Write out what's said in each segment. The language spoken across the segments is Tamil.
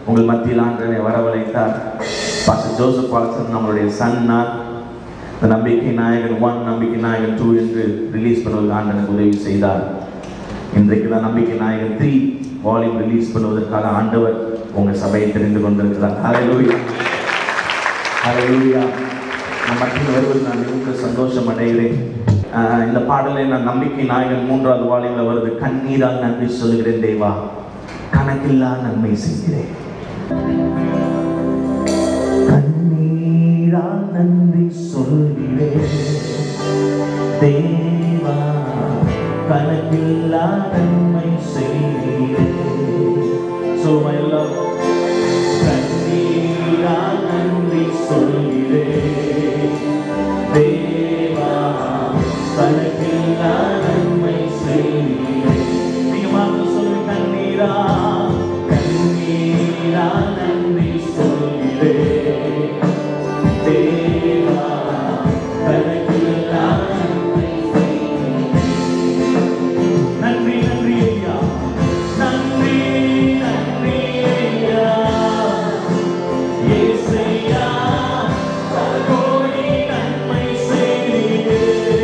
உங்கள் மத்தியில் ஆண்டனை வரவழைத்தார் பாஸ்டர் ஜோசப் பால்சன் நம்மளுடைய சன்னார் இந்த நம்பிக்கை நாயகன் ஒன் நம்பிக்கை நாயகன் டூ என்று ரிலீஸ் பண்ணுவதற்கு ஆண்டனுக்கு உதவி செய்தார் இன்றைக்கு தான் நம்பிக்கை நாயகன் த்ரீ வால்யூம் ரிலீஸ் பண்ணுவதற்காக ஆண்டவர் உங்கள் சபையை தெரிந்து கொண்டிருக்கிறார் ஹalleluya ஹalleluya நம் மத்தியில் வருவது நான் மிகுந்த சந்தோஷம் அடைகிறேன் ஆஹ் இந்த பாடலை நான் நம்பிக்கை நாயகன் மூன்றாவது வால்யூம்ல வருது கண்ணீரால் நன்றி சொல்கிறேன் தேவா கணக்கில்லா நன்மை செய்கிறேன் கண்ணீரால் நன்றி சொல்கிறேன் தேவா கணக்கில்லா நன்மை செய்கிறேன் So my love, கண்ணீரால் நன்றி சொல்கிறேன் தேவா கணக்கில்லா நன்மை செய்கிறேன் நீங்க மாத்த சொல்லு கண்ணீரா கண்ணீரா நன்றி சொல்கிறேன் தேவா கணக்கில்லா நன்மை நன்றி நன்றி ஐயா நன்றி நன்றி ஐயா இயேசையா கோடி நன்மை செய்தீரே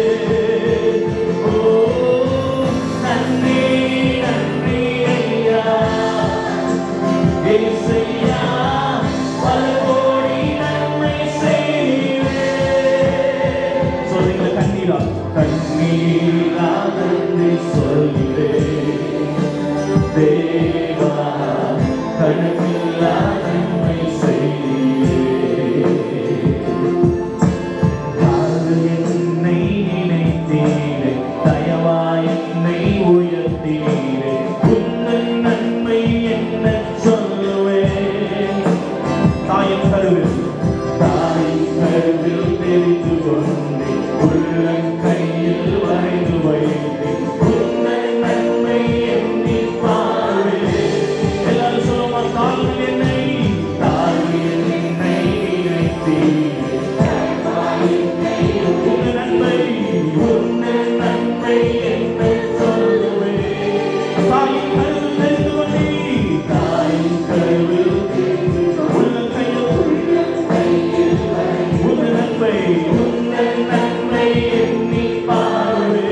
ஓ நன்றி நன்றி ஐயா இயேசையா பல கோடி நன்மை செய்தீரே சொல்லுங்க கண்ணீரா கண்ணீரா நன்றி சொல்கிறேன் தேவா கணக்கில்லா நன்மை செய்கிறேன் காது என்னை நினைத்தீரே தயவாய் என்னை உயர்த்தீரே உங்கள் நன்மை என்ன சொல்லுவேன் தாயம் கருவில் தாயின் கருவில் தெரிந்து கொண்டே உள்ளம் கையில் வரைந்து வைத்தேன் உங்கள் நன்மை எண்ணி பாரு எல்லாரும் சொல்லுமா தாயின் என்னை தாயின் என்னை நினைத்தீரே உங்கள் நன்மை உங்கள் நன்மை என்ன சொல்லுவேன் தாயின் கருவில் தெரிந்து கொண்டே தாயின் கருவில் உள்ள கையில் உங்கள் நன்மை உங்கள் நன்மை எண்ணி பாரு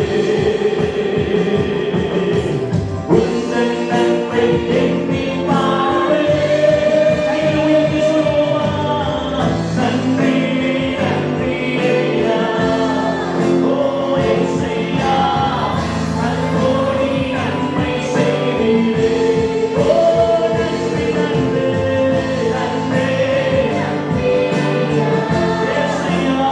உங்கள் நன்மை எண்ணி பாரு கையில் உயர்த்தி சொல்லுவோமா நன்றி நன்றி ஐயா ஓ இயேசையா நன்கோடி நன்மை செய்தீரே ஓ நன்றி நன்றி நன்றி இயேசையா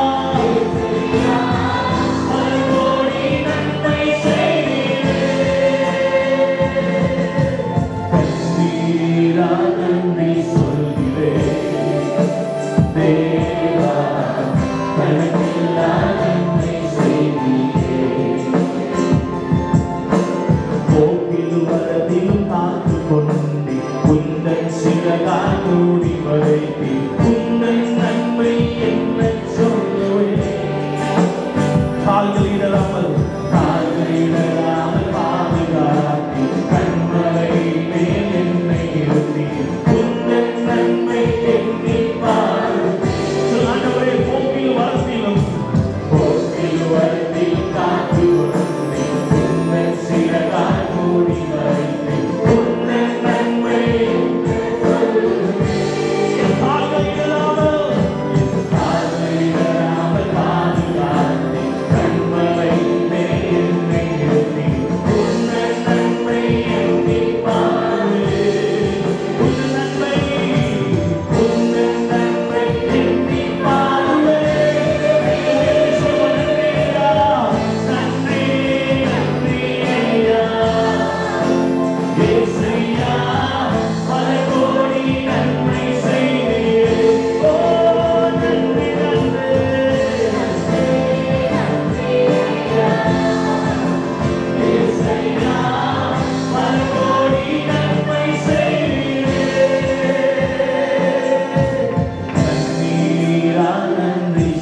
நன்கோடி நன்மை செய்தீரே கண்ணீரா நன்றி சொல்கிறேன் தேவா கணக்கில்லா நன்மை செய்கிறேன் போக்கில் வரதிலும் காத்து கொண்டு உந்தன் சிறகால் மூடி மறைத்தி உந்தன் நன்மை என்ன சொல்லுவேன் கால்கள் இடராமல் கால்கள் இடராமல் பாதுகாத்தி கண்மலை மேல் என்னை நிறுத்தி உந்தன் நன்மை எண்ணி பாரு சொல் ஆண்டவரே போக்கில் வரத்திலும் போக்கில் வரத்தில் காத்து கொண்டு உந்தன் சிறகால் மூடி மறைத்து உந்தன் நன்மை என் கால்கள் இடராமல் என் கால்கள் இடராமல் பாதுகாத்தி கண்மலை மேல் என்னை நிறுத்தி உந்தன் நன்மை எண்ணி பாரு உந்தன் நன்மை உந்தன் நன்மை எண்ணி பாரு நன்றி நன்றி ஐயா இயேசையா பல கோடி நன்மை செய்தீரே ஓ நன்றி நன்றி இயேசையா பல கோடி நன்மை செய்தீரே கண்ணீரா நன்றி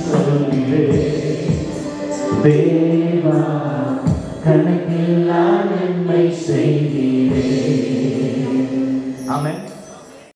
சொல்கிறேன் தேவா கணக்கில்லா நன்மை செய்